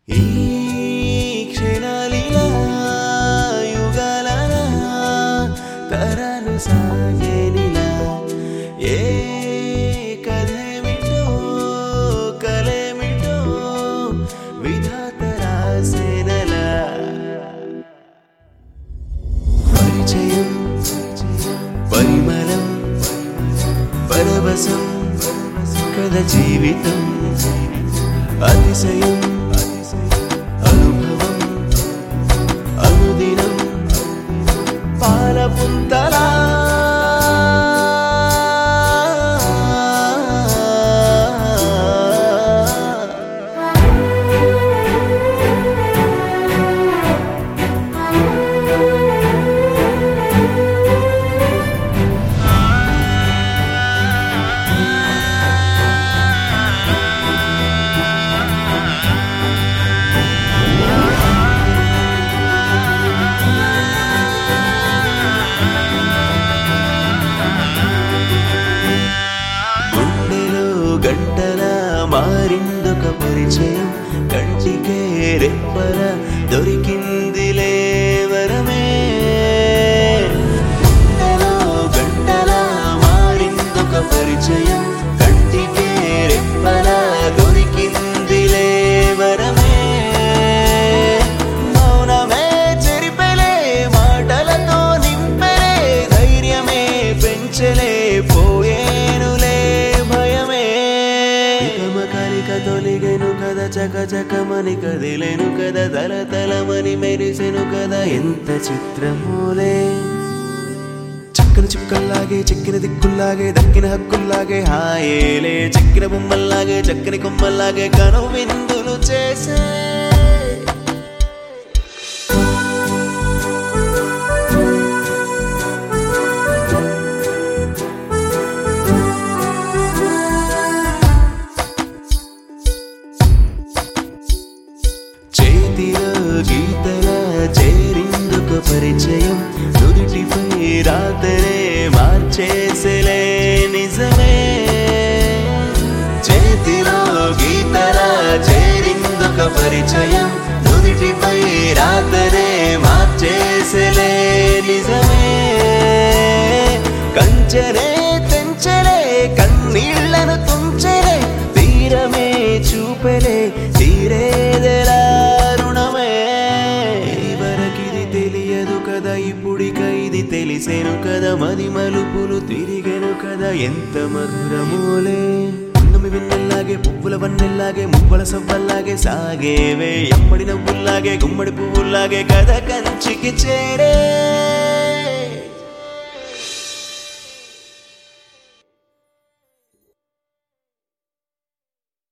ఈ క్షణాలిలా యుగాలనా తరాలు సాగేనిలా ఏ కథేమిటో కలేమిటో విధాత రాసేనలా పరిచయం పరిమళం పరవశం కథ జీవితం అతిశయం అనుభవం అనుదినం పాలపుంతలా గుండెలో గంటల మారిందొక పరిచయం కంటికే రెప్పల దొరికిందిలే వరమే గుండెలో గంటల మారిందొక పరిచయం కంటికే రెప్పల దొరికిందిలే వరమే మౌనమే చెరిపెలే మాటలతో నింపెలే ధైర్యమే పెంచలే పోయేనులే భయమే కలిక తొలిగెను కదా చక చకమని కదిలేను కదా తల తలమని మెరిసెను కదా ఎంత చిత్రమూలే చక్కని చుక్కల్లాగే చెక్కిన దిక్కుల్లాగే దక్కిన హక్కుల్లాగే హాయేలే చెక్కిన బొమ్మల్లాగే చక్కని కొమ్మల్లాగే కను విందులు చేసే చేతిలో గీతల చేరిందొక పరిచయం నుదుటిపై రాతరే మార్చేసలే నిజమే చేతిలో గీతల చేరిందొక పరిచయం నుదుటిపై రాతరే మార్చేసలే నిజమే కంచెలే తెంచెలే కన్నీళ్లను తుంచెలే తీరమే చూపెలే తీరేదెలా రుణమే ఇదివరకిది తెలియదు కదా ఇప్పుడిక ఇది తెలిసేను కదా మది మలుపులు తిరిగెను కదా ఎంత మధురమూలే ఉన్నమి వెన్నెల్లాగే పువ్వుల వన్నెల్లాగే మువ్వల సవ్వల్లాగే సాగేవే ఎమ్మడి నవ్వుల్లాగే గుమ్మడి పువ్వుల్లాగే కథ కంచికి చేరే